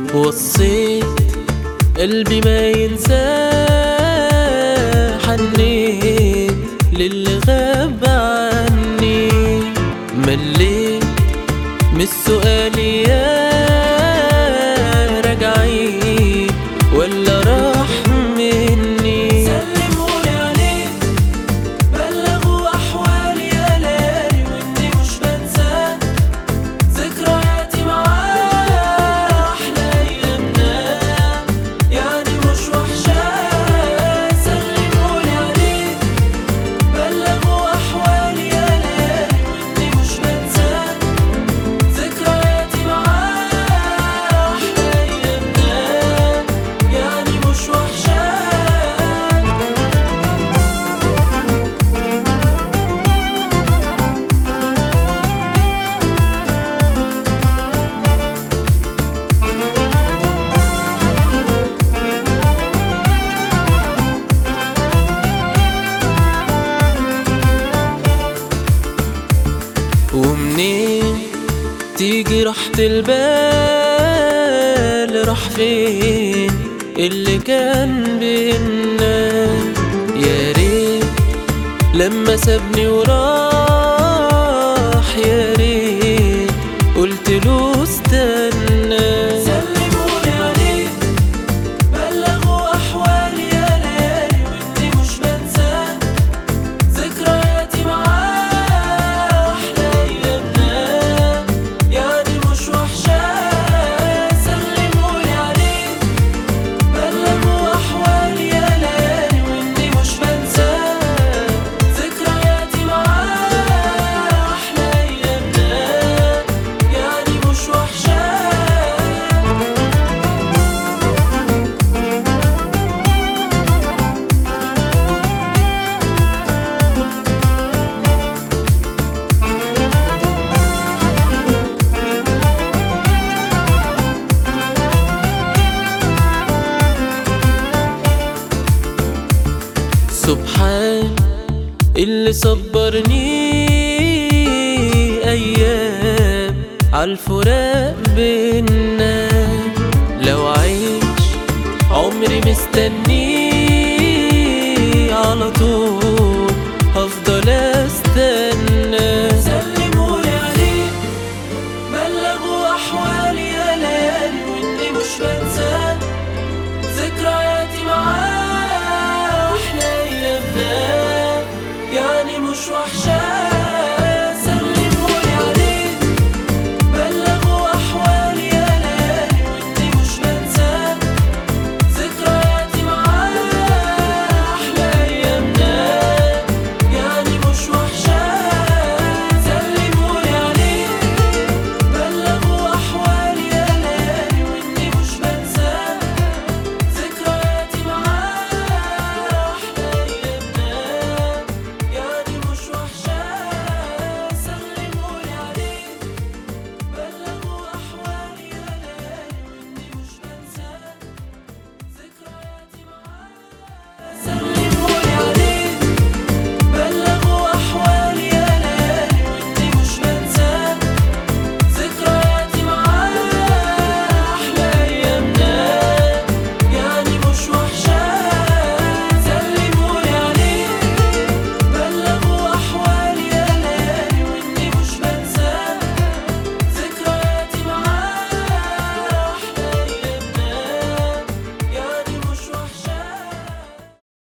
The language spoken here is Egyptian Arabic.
وصيت قلبي ما ينساه حنيت للي غاب عني مليت من السؤال يا راجعين ولا راح مني سلمولي عليه بلغوا أحوالي يا ليالي وإني مش بنساه ذكرياتي معاه أحلى أيامنا يعني مش وحشاه سلمولي عليه بلغوا أحوالي يا ليالي وإني مش بنساه ذكرياتي معاه أحلى أيامنا يعني مش وحشاه ومنين تيجي راحة البال راح فين اللي كان بينا يا ريت لما سابني وراح يا ريت قلت له استنى سلمولي عليه بلغوا أحوالي يا ليالي وإني مش بنساه ذكرياتي معاه أحلى أيامنا يعني مش وحشاه سلمولي عليه بلغوا أحوالي يا ليالي وإني مش بنساه ذكرياتي معاه أحلى أيامنا يعني مش وحشاه سبحان اللي صبرني ايام عالفراق بينا لو عيش عمري مستني على طول هفضل استنى